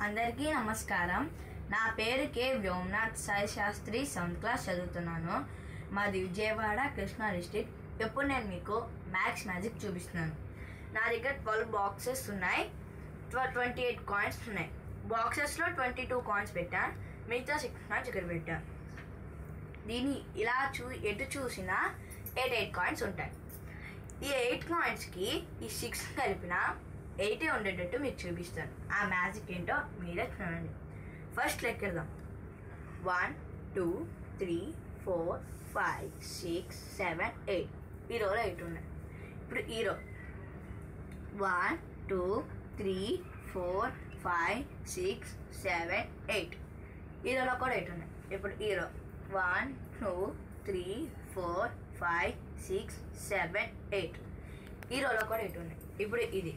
అందరికీ నమస్కారం నా పేరు K Vyomnath Sai Sastri seventh class చదువుతున్నాను మాది విజయవాడ కృష్ణా డిస్టిక్ ఇప్పుడు నేను మీకు మ్యాథ్స్ మ్యాజిక్ చూపిస్తున్నాను నా దగ్గర ట్వెల్వ్ బాక్సెస్ ఉన్నాయి ట్వంటీ ఎయిట్ కాయిన్స్ ఉన్నాయి బాక్సెస్లో ట్వంటీ టూ కాయిన్స్ పెట్టాను మిగతా సిక్స్ కాయిన్స్ ఇక్కడ పెట్టాను దీన్ని ఇలా చూ ఎటు చూసినా ఎయిట్ ఎయిట్ కాయిన్స్ ఉంటాయి ఈ ఎయిట్ కాయిన్స్కి ఈ సిక్స్ కలిపిన ఎయిటే ఉండేటట్టు మీకు చూపిస్తాను ఆ మ్యాజిక్ ఏంటో మీరే చూడండి ఫస్ట్ లెక్కేద్దాం one two three four five six seven eight ఈ రోలో ఎయిట్ ఉన్నాయి ఇప్పుడు ఈ row one two three four five six seven eight ఈ రోలో కూడా ఎయిట్ ఉన్నాయి ఇప్పుడు ఈ row one two three four five six seven eight ఈ రోలో కూడా ఎయిట్ ఉన్నాయి ఇప్పుడు ఇది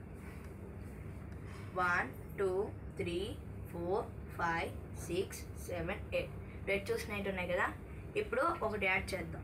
one two three four five six seven eight red చూసిన ఎయిట్ ఉన్నాయి కదా ఇప్పుడు ఒకటి యాడ్ చేద్దాం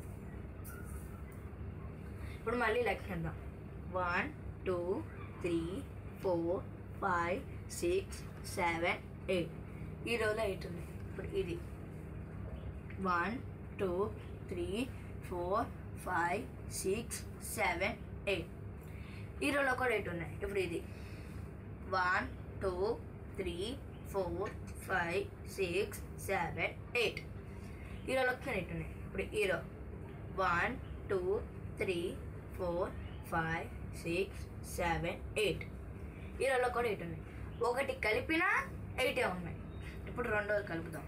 ఇప్పుడు మళ్ళీ లెక్కేద్దాం one two three four five six seven eight ఈ రోజులో ఎయిట్ ఉన్నాయి ఇప్పుడు ఇది one two three four five six seven eight ఈ రోజులో కూడా ఎయిట్ ఉన్నాయి ఇప్పుడు ఇది one two three four five six seven eight ఈరోలో ఎయిట్ ఉన్నాయి ఇప్పుడు ఈరో one two three four five six seven eight ఈరోలో కూడా ఎయిట్ ఉన్నాయి ఒకటి కలిపినా ఎయిటే ఉన్నాయి ఇప్పుడు రెండోది కలుపుదాం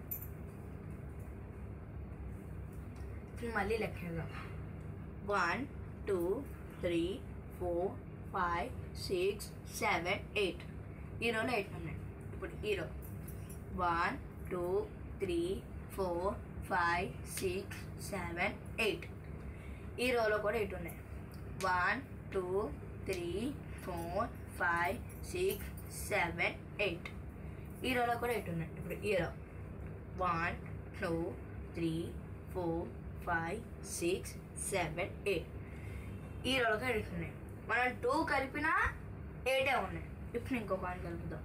ఇప్పుడు మళ్ళీ లెక్కేద్దాం one two three four five six seven eight ఈరోలో ఎయిట్ ఉన్నాయి ఇప్పుడు ఈరో one two three four five six seven eight ఈ రోలో కూడా ఎయిట్ ఉన్నాయి one two three four five six seven eight ఈ రోలో కూడా ఎయిట్ ఉన్నాయి ఇప్పుడు ఈ row one two three four five six seven eight ఈ రోలో కూడా ఎయిట్ ఉన్నాయి మనం టూ కలిపినా ఎయిటే ఉన్నాయి ఇప్పుడు ఇంకో కాయిన్ కలుపుదాం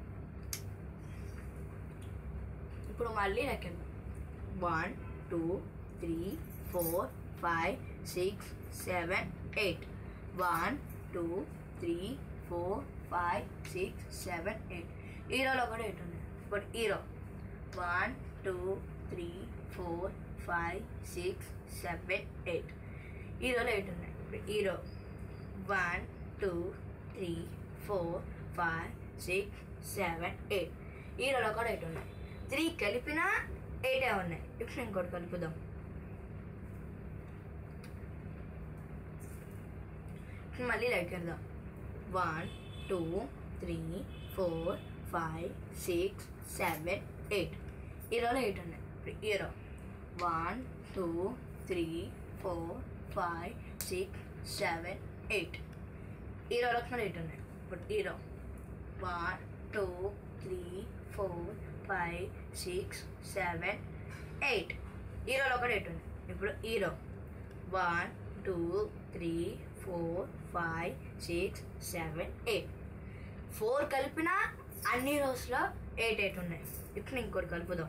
ఇప్పుడు మళ్ళీ లెక్కేద్దాం one two three four five six seven eight one two three four five six seven eight ఈరోలో కూడా ఎయిట్ ఉన్నాయి ఇప్పుడు ఈరో one two three four five six seven eight ఈరోలో ఎయిట్ ఉన్నాయి ఇప్పుడు ఈరో one two three four five six seven eight ఈరోలో కూడా ఎయిట్ ఉన్నాయి త్రీ కలిపినా ఎయిటే ఉన్నాయి ఇప్పుడు ఇంకోటి కలుపుదాం ఇప్పుడు మళ్ళీ లెక్కేద్దాం one two three four five six seven eight ఈరోలో ఎయిట్ ఉన్నాయి ఇప్పుడు ఈరో one two three four five six seven eight ఈరోలో కూడా ఎయిట్ ఉన్నాయి ఇప్పుడు ఈరో one two three four five six seven eight ఈరోలో కూడా ఎయిట్ ఉన్నాయి ఇప్పుడు ఈరో one two three four five six seven eight four కలిపిన అన్ని రోజులో ఎయిట్ ఎయిట్ ఉన్నాయి ఇప్పుడు ఇంకోటి కలుపుదాం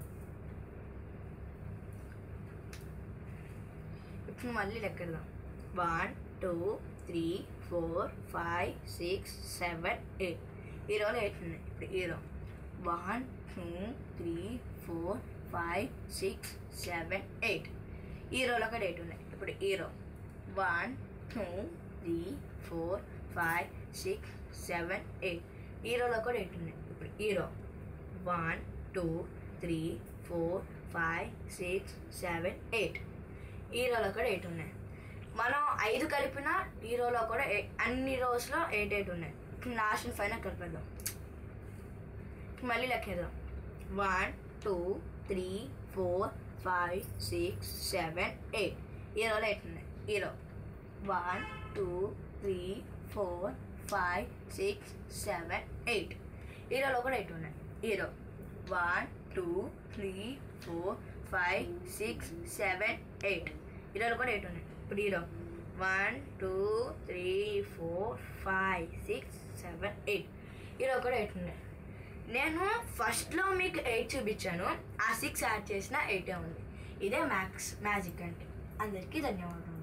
ఇప్పుడు మళ్ళీ లెక్కెడదాం one two three four five six seven eight ఈరోజు ఎయిట్ ఉన్నాయి ఇప్పుడు ఈరో one two three four five six seven eight ఈరోలో కూడా ఎయిట్ ఉన్నాయి ఇప్పుడు ఈరో one two three four five six seven eight ఈరోలో కూడా ఎయిట్ ఉన్నాయి ఇప్పుడు ఈరో one two three four five six seven eight ఈరోలో కూడా ఎయిట్ ఉన్నాయి మనం ఐదు కలిపిన ఈరోలో కూడా ఎయి- అన్ని రోజులో ఎయిట్ ఎయిట్ ఉన్నాయి ఇప్పుడు లాస్ట్ ఫైనల్ కలిపేద్దాం మళ్ళీ లెక్కేద్దాం one two three four five six seven eight ఈరోలో ఎయిట్ ఉన్నాయి ఈరో one two three four five six seven eight ఈరోలో కూడా ఎయిట్ ఉన్నాయి ఈరో one two three four five six seven eight ఈరోలో కూడా ఎయిట్ ఉన్నాయి ఇప్పుడు ఈరో one two three four five six seven eight ఈరోజు కూడా ఎయిట్ ఉన్నాయి నేను ఫస్ట్లో మీకు ఎయిట్ చూపించాను ఆ సిక్స్ యాడ్ చేసిన ఎయిటే ఉంది ఇదే మ్యాథ్స్ మ్యాజిక్ అంటే అందరికీ ధన్యవాదాలు